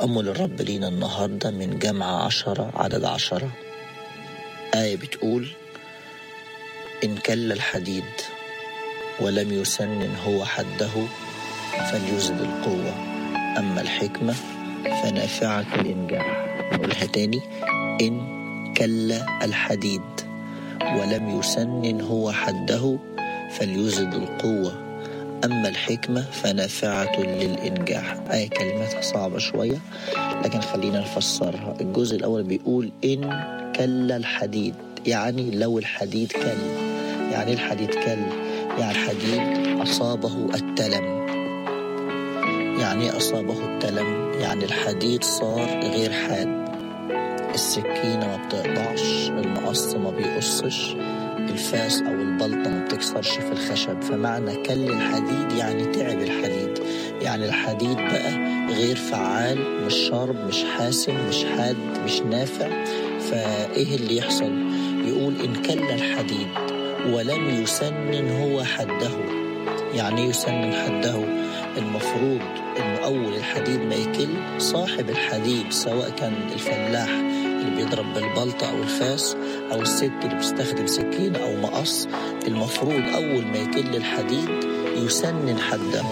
تأمل الرب لينا النهاردة من جامعة عشرة عدد عشرة آية بتقول إن كل الحديد ولم يسنن هو حده فليزد القوة أما الحكمة فنافعة الإنجاح نقولها تاني إن كل الحديد ولم يسنن هو حده فليزد القوة أما الحكمة فنافعة للإنجاح آية كلماتها صعبة شوية لكن خلينا نفسرها الجزء الأول بيقول إن كل الحديد يعني لو الحديد كل يعني الحديد كل يعني الحديد أصابه التلم يعني أصابه التلم يعني الحديد صار غير حاد السكينة ما بتقطعش المقص ما بيقصش الفاس أو البلطة ما بتكسرش في الخشب فمعنى كل الحديد يعني تعب الحديد يعني الحديد بقى غير فعال مش شارب مش حاسم مش حاد مش نافع فإيه اللي يحصل يقول إن كل الحديد ولم يسنن هو حده يعني يسنن حده المفروض ان اول الحديد ما يكل صاحب الحديد سواء كان الفلاح اللي بيضرب بالبلطة او الفاس او الست اللي بتستخدم سكين او مقص المفروض اول ما يكل الحديد يسنن حده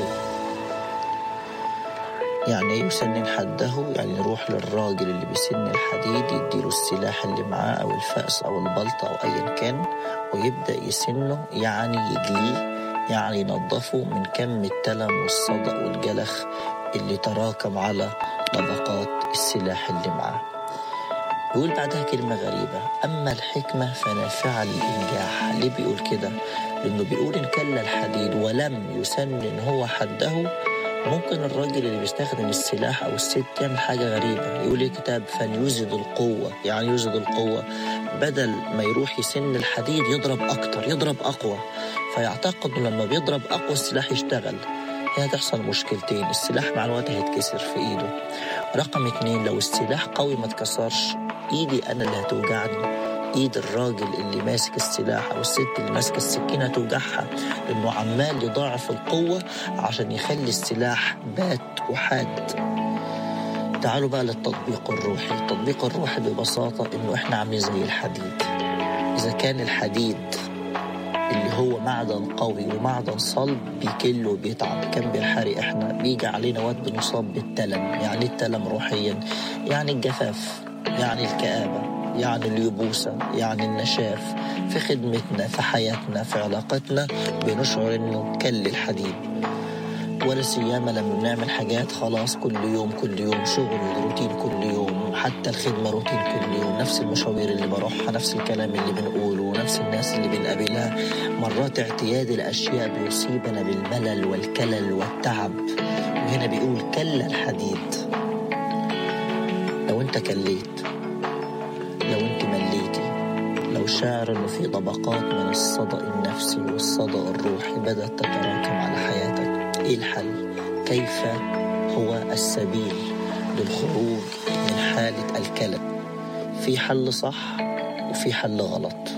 يعني ايه يسنن حده يعني يروح للراجل اللي بيسن الحديد يديله السلاح اللي معاه او الفأس او البلطة او ايا كان ويبدأ يسنه يعني يجليه يعني ينظفه من كم التلم والصدأ والجلخ اللي تراكم على طبقات السلاح اللي معاه يقول بعدها كلمة غريبة أما الحكمة فنافعة للإنجاح ليه بيقول كده؟ لأنه بيقول إن كل الحديد ولم يسنن هو حده ممكن الراجل اللي بيستخدم السلاح أو الست يعمل حاجة غريبة يقول الكتاب فليزد القوة يعني يزد القوة بدل ما يروح يسن الحديد يضرب أكتر يضرب أقوى فيعتقد لما بيضرب أقوى السلاح يشتغل هنا تحصل مشكلتين السلاح مع الوقت هيتكسر في إيده رقم اتنين لو السلاح قوي ما اتكسرش إيدي أنا اللي هتوجعني ايد الراجل اللي ماسك السلاح او الست اللي ماسكه السكينه توجعها لانه عمال يضاعف القوه عشان يخلي السلاح بات وحاد تعالوا بقى للتطبيق الروحي التطبيق الروحي ببساطه انه احنا عاملين زي الحديد اذا كان الحديد اللي هو معدن قوي ومعدن صلب بيكل وبيتعب كان بالحري احنا بيجي علينا وقت بنصاب بالتلم يعني التلم روحيا يعني الجفاف يعني الكآبة يعني اليبوسة يعني النشاف في خدمتنا في حياتنا في علاقتنا بنشعر انه كل الحديد ولا سيما لما بنعمل حاجات خلاص كل يوم كل يوم شغل روتين كل يوم حتى الخدمة روتين كل يوم نفس المشاوير اللي بروحها نفس الكلام اللي بنقوله نفس الناس اللي بنقابلها مرات اعتياد الأشياء بيصيبنا بالملل والكلل والتعب وهنا بيقول كل الحديد لو انت كليت لو انت مليتي لو شاعر انه في طبقات من الصدأ النفسي والصدأ الروحي بدأت تتراكم على حياتك ايه الحل كيف هو السبيل للخروج من حالة الكلب في حل صح وفي حل غلط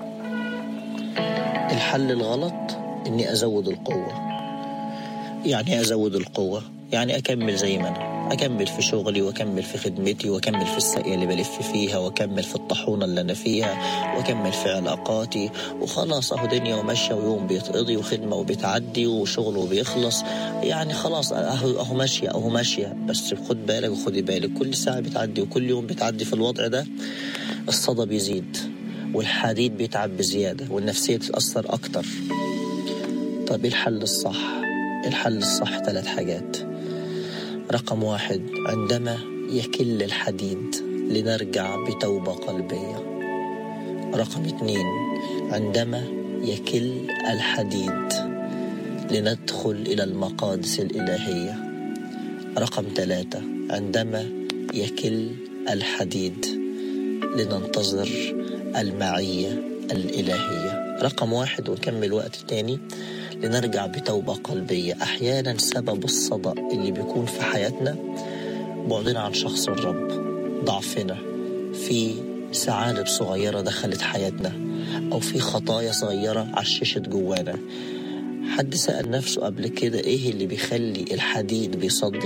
الحل الغلط اني ازود القوة يعني ازود القوة يعني اكمل زي ما انا اكمل في شغلي واكمل في خدمتي واكمل في الساقية اللي بلف فيها واكمل في الطاحونة اللي انا فيها واكمل في علاقاتي وخلاص اهو دنيا وماشية ويوم بيتقضي وخدمة وبتعدي وشغل وبيخلص يعني خلاص اهو اهو ماشية اهو ماشية بس خد بالك وخدي بالك كل ساعة بتعدي وكل يوم بتعدي في الوضع ده الصدى بيزيد والحديد بيتعب بزيادة والنفسية تتأثر أكتر طب ايه الحل الصح الحل الصح ثلاث حاجات رقم واحد عندما يكل الحديد لنرجع بتوبة قلبية رقم اثنين عندما يكل الحديد لندخل إلى المقادس الإلهية رقم ثلاثة عندما يكل الحديد لننتظر المعية الإلهية رقم واحد ونكمل وقت تاني لنرجع بتوبة قلبية أحيانا سبب الصدأ اللي بيكون في حياتنا بعدنا عن شخص الرب ضعفنا في ثعالب صغيرة دخلت حياتنا أو في خطايا صغيرة عششت جوانا حد سأل نفسه قبل كده إيه اللي بيخلي الحديد بيصدي